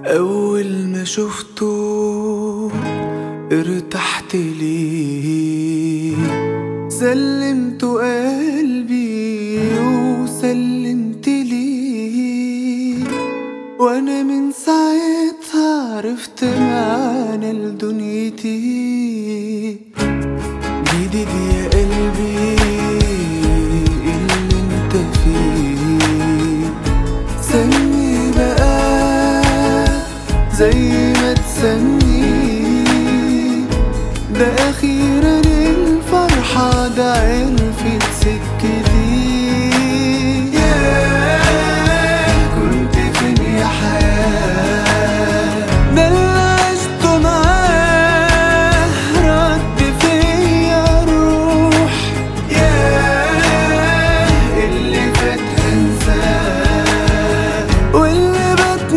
أول ما شفته ارتحت ليه سلمت قلبي وسلمت ليه وانا من ساعتها عرفت معنى لدنيتي جديد يا قلبي اللي انت فيه سمي بقى زي ما تسمي ده اخيرا الفرحة ده عرفت سكتي ياه كنت فين يا حياة ده اللي عشته معاه رد فيا روح ياه اللي فات هنساه واللي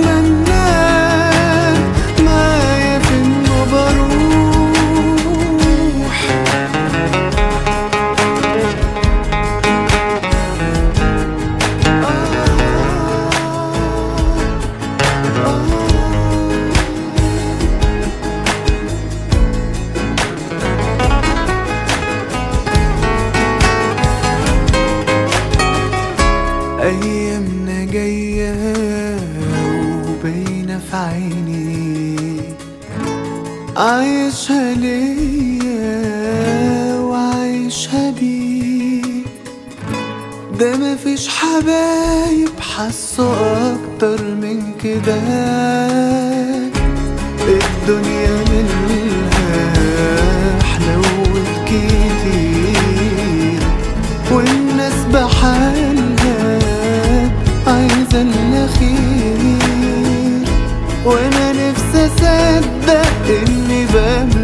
بتمناه معايا في انه بروح أيامنا جاية وباينة في عيني عايشها ليا وعايشها بيك ده مفيش حبايب حسوا أكتر من كده الدنيا منها حلوت كتير والناس بحالها عايزة الأخير وأنا نفسي أصدق إني بموت